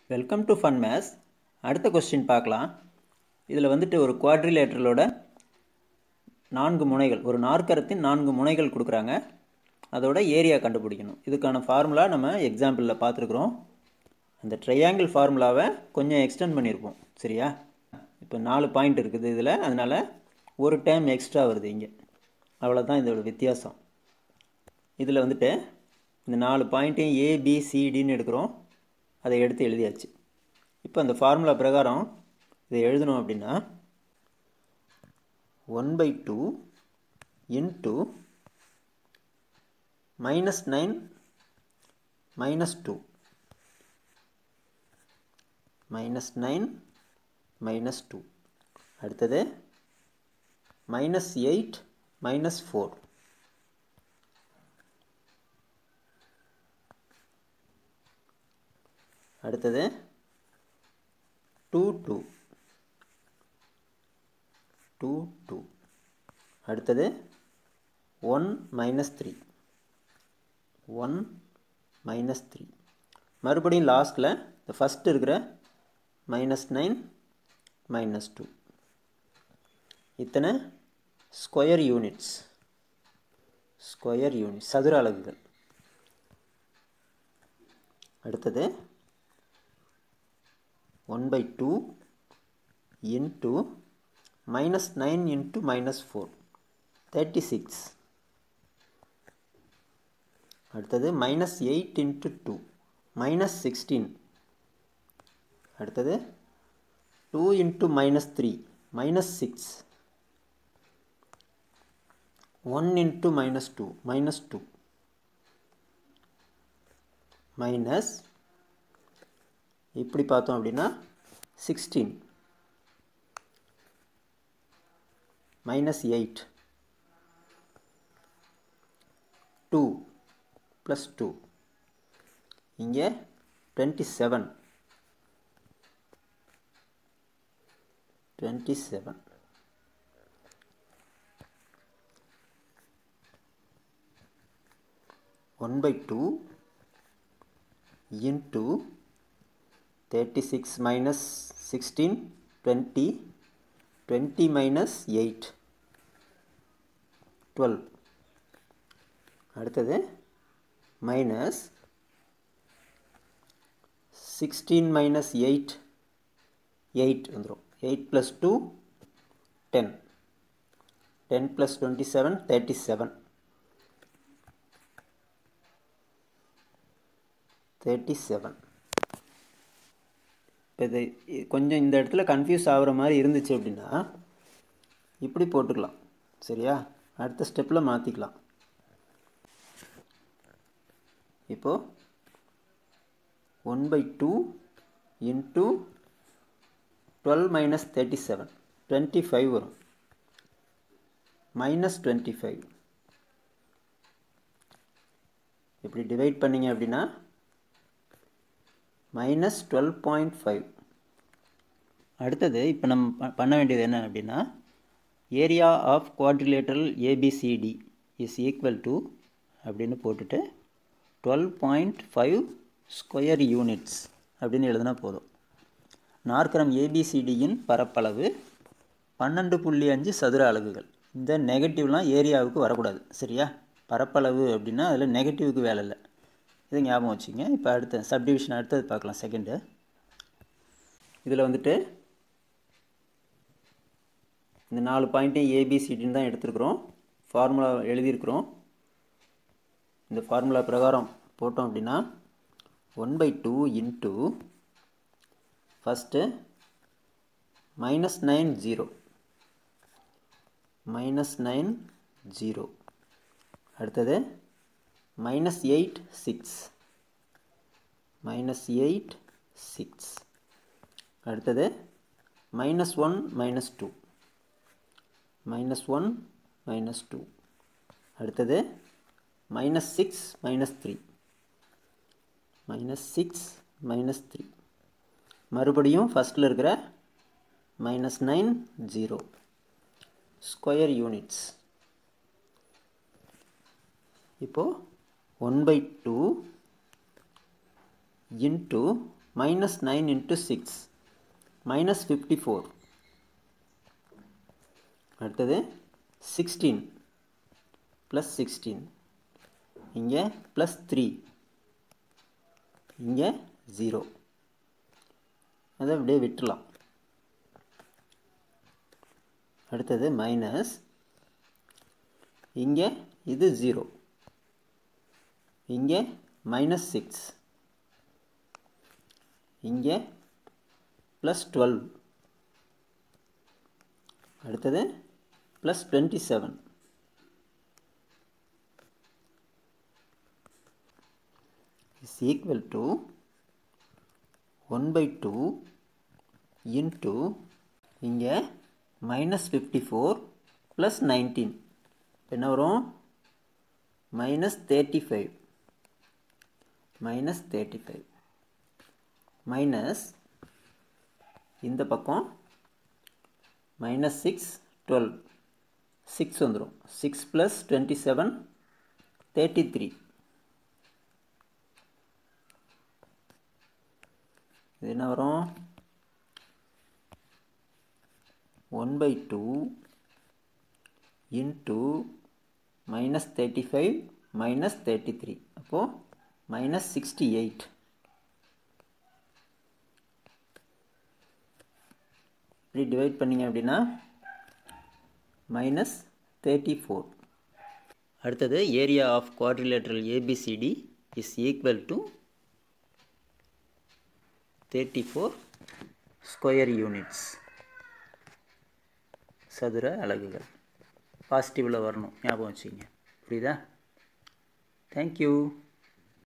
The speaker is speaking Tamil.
வெல்கம் டு ஃபன் மேத்ஸ் அடுத்த கொஸ்டின் பார்க்கலாம் இதில் வந்துட்டு ஒரு குவாட்ரிலேட்டரலோட நான்கு முனைகள் ஒரு நாற்கரத்தின் நான்கு முனைகள் கொடுக்குறாங்க அதோட ஏரியா கண்டுபிடிக்கணும் இதுக்கான ஃபார்முலா நம்ம எக்ஸாம்பிளில் பார்த்துருக்குறோம் அந்த ட்ரையாங்கிள் ஃபார்முலாவை கொஞ்சம் எக்ஸ்டெண்ட் பண்ணியிருப்போம் சரியா இப்போ நாலு பாயிண்ட் இருக்குது இதில் அதனால் ஒரு டைம் எக்ஸ்ட்ரா வருது இங்கே அவ்வளோதான் இதோட வித்தியாசம் இதில் வந்துட்டு இந்த நாலு பாயிண்ட்டையும் ஏபிசிடின்னு எடுக்கிறோம் அதை எடுத்து எழுதியாச்சு இப்போ அந்த ஃபார்முலா பிரகாரம் இதை எழுதணும் அப்படின்னா one by two into minus nine minus two minus nine minus two அடுத்தது மைனஸ் எயிட் மைனஸ் ஃபோர் அடுத்தது டூ டூ டூ டூ அடுத்தது one minus three one minus three மறுபடியும் லாஸ்ட்டில் இந்த ஃபஸ்ட்டு இருக்கிற மைனஸ் நைன் மைனஸ் டூ இத்தனை ஸ்கொயர் யூனிட்ஸ் ஸ்கொயர் யூனிட் சதுர அலகுகள் அடுத்தது one by two into minus nine into minus four thirty six அடுத்தது minus eight into two minus sixteen அடுத்தது two into minus three minus six one into minus two minus two minus இப்படி பார்த்தோம் அப்படின்னா sixteen minus eight two plus two இங்கே twenty seven twenty seven one by two into thirty six minus sixteen twenty twenty minus eight twelve அடுத்தது minus sixteen minus eight eight வந்துடும் eight plus two ten ten plus twenty seven thirty seven thirty seven இப்போ இது கொஞ்சம் இந்த இடத்துல கன்ஃபியூஸ் ஆகிற மாதிரி இருந்துச்சு அப்படின்னா இப்படி போட்டுக்கலாம் சரியா அடுத்த ஸ்டெப்பில் மாற்றிக்கலாம் இப்போது one by two into twelve minus thirty seven twenty five வரும் மைனஸ் டுவெண்ட்டி ஃபைவ் இப்படி டிவைட் பண்ணிங்க அப்படின்னா மைனஸ் டுவெல் பாயிண்ட் ஃபைவ் அடுத்தது இப்போ நம்ம பண்ண வேண்டியது என்ன அப்படின்னா area of quadrilateral ABCD is equal to அப்படின்னு போட்டுட்டு twelve point five square units அப்படின்னு எழுதினா போதும் நாற்கரம் ஏபிசிடியின் பரப்பளவு பன்னெண்டு புள்ளி அஞ்சு சதுர அலகுகள் இந்த நெகட்டிவ்லாம் ஏரியாவுக்கு வரக்கூடாது சரியா பரப்பளவு அப்படின்னா அதில் நெகட்டிவ்க்கு வேலை இல்லை இது ஞாபகம் வச்சுங்க இப்போ அடுத்த சப்டிவிஷன் அடுத்தது பார்க்கலாம் செகண்டு இதில் வந்துட்டு இந்த நாலு பாயிண்ட்டையும் ஏபிசிடின்னு தான் எடுத்துருக்குறோம் ஃபார்முலா எழுதியிருக்கிறோம் இந்த ஃபார்முலா பிரகாரம் போட்டோம் அப்படின்னா one by two into first minus nine zero minus nine zero அடுத்தது minus eight six minus eight six அடுத்தது minus one minus two minus one minus two அடுத்தது minus six minus three minus six minus three மறுபடியும் ஃபஸ்ட்டில் இருக்கிற minus nine zero square units இப்போது one by two into minus nine into six minus fifty four அடுத்தது சிக்ஸ்டீன் ப்ளஸ் சிக்ஸ்டீன் இங்கே ப்ளஸ் த்ரீ இங்கே ஜீரோ அதை அப்படியே விட்டுலாம் அடுத்தது மைனஸ் இங்கே இது ஜீரோ இங்கே மைனஸ் சிக்ஸ் இங்கே ப்ளஸ் டுவெல் அடுத்தது plus twenty seven is equal to 1 by 2 into இங்கே minus fifty four plus nineteen என்ன வரும் minus thirty five minus thirty five minus இந்த பக்கம் மைனஸ் சிக்ஸ் டுவெல் சிக்ஸ் வந்துடும் six plus twenty seven thirty three இது என்ன வரும் one by two into minus thirty five minus thirty three அப்போது மைனஸ் சிக்ஸ்டி எயிட் இப்படி டிவைட் பண்ணிங்க அப்படின்னா மைனஸ் தேர்ட்டி ஃபோர் அடுத்தது area of quadrilateral ABCD is equal to thirty four square units சதுர அலகுகள் பாசிட்டிவில் வரணும் ஞாபகம் வச்சுங்க புரியுதா தேங்க்யூ